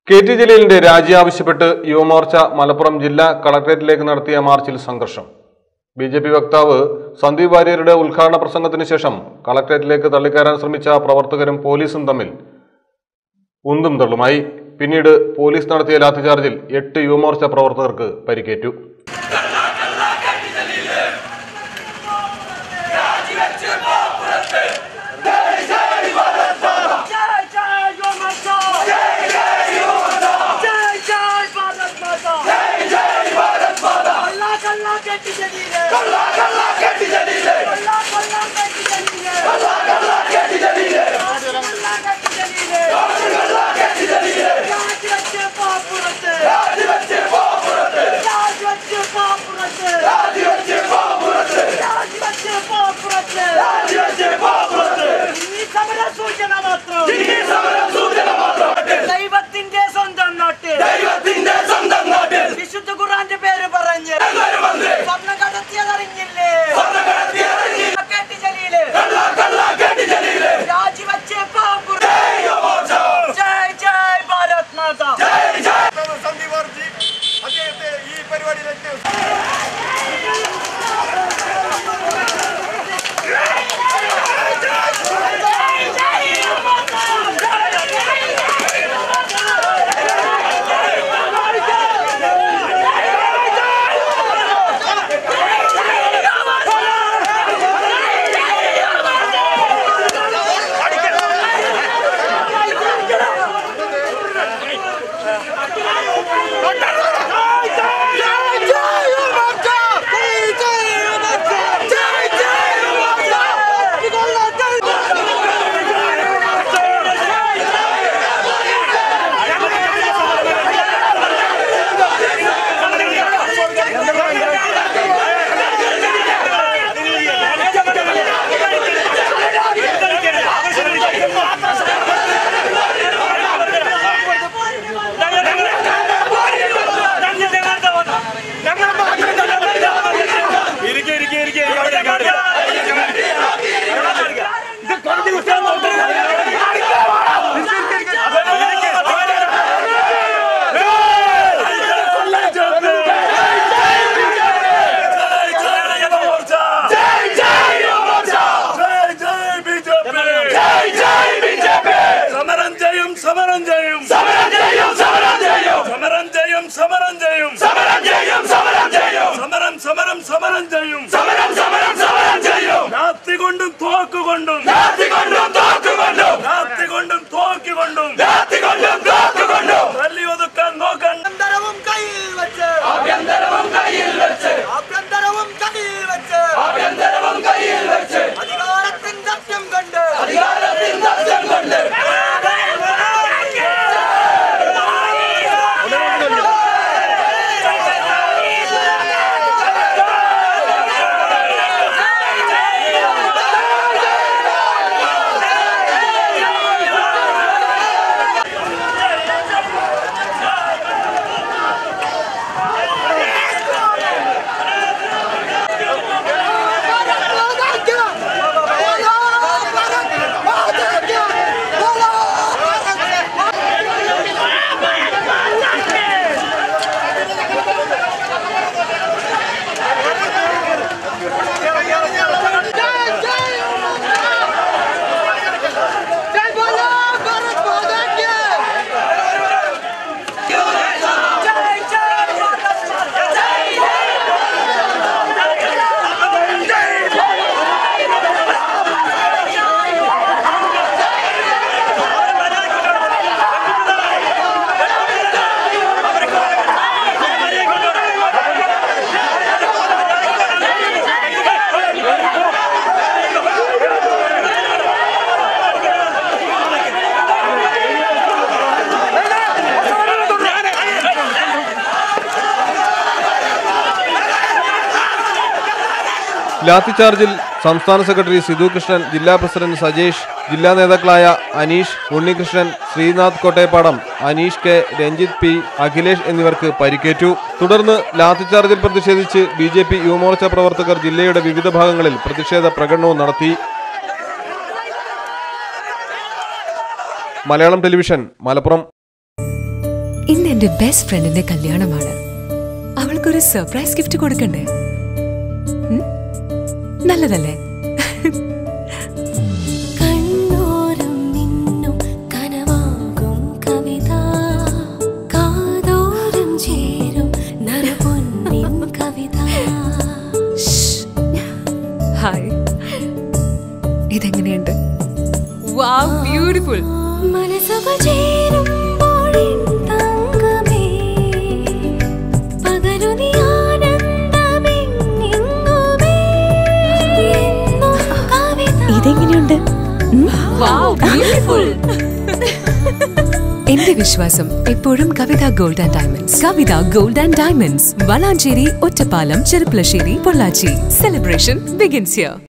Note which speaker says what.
Speaker 1: K T ജലീലിന്റെ രാജി ആവശ്യപ്പെട്ട് യുവമോർച്ച മലപ്പുറം ജില്ലാ കളക്ടറേറ്റിലേക്ക് നടത്തിയ മാർച്ചിൽ സംഘർഷം ബി ജെ പി വക്താവ് സന്ദീപ് വാര്യരുടെ ഉദ്ഘാടന പ്രസംഗത്തിന് ശേഷം കളക്ടറേറ്റിലേക്ക് തള്ളിക്കയറാൻ ശ്രമിച്ച പ്രവർത്തകരും പോലീസും തമ്മിൽ ഉന്തും തള്ളുമായി പിന്നീട് പോലീസ് നടത്തിയ ലാത്തിചാർജിൽ എട്ട് യുവമോർച്ച പ്രവർത്തകർക്ക് പരിക്കേറ്റു
Speaker 2: जय जय यो माता जय जय यो माता जय जय भारत माता जय जय भारत माता अल्लाह कल्ला के टिजली रे कल्ला कल्ला के टिजली रे कल्ला कल्ला के टिजली रे कल्ला कल्ला के टिजली रे कल्ला के टिजली रे कल्ला के टिजली रे राज बच्चे पापुरते राज बच्चे पापुरते राज बच्चे पापुरते राज बच्चे पापुरते राज बच्चे पापुरते राज बच्चे पापुरते ഈ സമര സൂചന മാത്രം ഈ സമര സൂചന മാത്രം ദൈവത്തിന്റെ സ്വന്തം നാട്ടിൽ ദൈവത്തിന്റെ സ്വന്തം നാട്ടിൽ വിശുദ്ധ ഖുർആന്റെ പേര് പറഞ്ഞ് സ്വർണ്ണം കടത്തിയതറിഞ്ഞില്ലേ സ്വർണ്ണം കടത്തിയതറിഞ്ഞില്ല കേട്ടി ജലീല് കേട്ടി ജലീല് രാജിവെച്ച് പാമ്പുറ ജയ് ജയ് ഭാരത് മാതാ
Speaker 3: സന്ദീപ് വർജി അദ്ദേഹത്തെ ഈ പരിപാടിയിലേക്ക്
Speaker 4: സമരം ചെയ്യും സമരം ചെയ്യും സമരം ചെയ്യും സമരം ചെയ്യും സമരം ചെയ്യും സമരം ചെയ്യും സമരം ചെയ്യും സമരം ചെയ്യും സമരം സമരം സമരം ചെയ്യും സമരം സമരം സമരം ചെയ്യും രാത്രി കൊണ്ടും തോക്ക് കൊണ്ടും രാത്രി കൊണ്ടും തോക്ക് കൊണ്ടും രാത്രി കൊണ്ടും തോക്ക് കൊണ്ടും രാത്രി കൊണ്ടും തോക്ക് കൊണ്ടും തല്ലി ഒതുക്കാൻ നോക്കാൻ
Speaker 2: ആഭ്യന്തരവും കയ്യിൽ വെച്ച്
Speaker 4: ആഭ്യന്തരവും കയ്യിൽ വെച്ച്
Speaker 2: ആഭ്യന്തരവും കയ്യിൽ വെച്ച്
Speaker 4: ആഭ്യന്തരവും കയ്യിൽ വെച്ച്
Speaker 2: അധികാരത്തിൻ സത്യം കണ്ട്
Speaker 4: അധികാരത്തിൽ നഷ്ടം കൊണ്ട്
Speaker 2: जय जय भारत माता जय
Speaker 1: ലാത്തിചാർജിൽ സംസ്ഥാന സെക്രട്ടറി സിധു കൃഷ്ണൻ ജില്ലാ പ്രസിഡന്റ് സജേഷ് ജില്ലാ നേതാക്കളായ അനീഷ് ഉണ്ണികൃഷ്ണൻ ശ്രീനാഥ് കോട്ടയപ്പാടം അനീഷ് കെ രഞ്ജിത്ത് പി അഖിലേഷ് എന്നിവർക്ക് പരിക്കേറ്റു തുടർന്ന് ലാത്തിചാർജിൽ പ്രതിഷേധിച്ച് ബി ജെ പി യുവമോർച്ച പ്രവർത്തകർ ജില്ലയുടെ വിവിധ ഭാഗങ്ങളിൽ പ്രതിഷേധ പ്രകടനവും നടത്തി മലയാളം ടെലിവിഷൻ മലപ്പുറം
Speaker 5: ഇന്ന് എന്റെ ബെസ്റ്റ് ഫ്രണ്ടിന്റെ കല്യാണമാണ് അവൾക്കൊരു സർപ്രൈസ് ഗിഫ്റ്റ് കൊടുക്കണ്ടേ ഉം? നല്ലതല്ലേ
Speaker 6: കണ്ണോരം നിന്നും കനവാകും കവിത കാതോരം ചേരും നറുപൊന്നിൻ കവിത
Speaker 5: ഹായ് ഇതെങ്ങനെയുണ്ട് വാവ് ബ്യൂട്ടിഫുൾ
Speaker 6: മനസ്സുകൾ ചേരുമ്പോഴിൻ തങ്കമേ പകരു നീ ആനന്ദമെങ്ങുമേ എന്നും കവിത
Speaker 5: ഇതെങ്ങനെയുണ്ട് ബ്യൂട്ടിഫുൾ എന്റെ വിശ്വാസം എപ്പോഴും Kavitha gold and diamonds Kavitha gold and diamonds Valanchery Ottapalam Cherpulassery Pollachi celebration begins here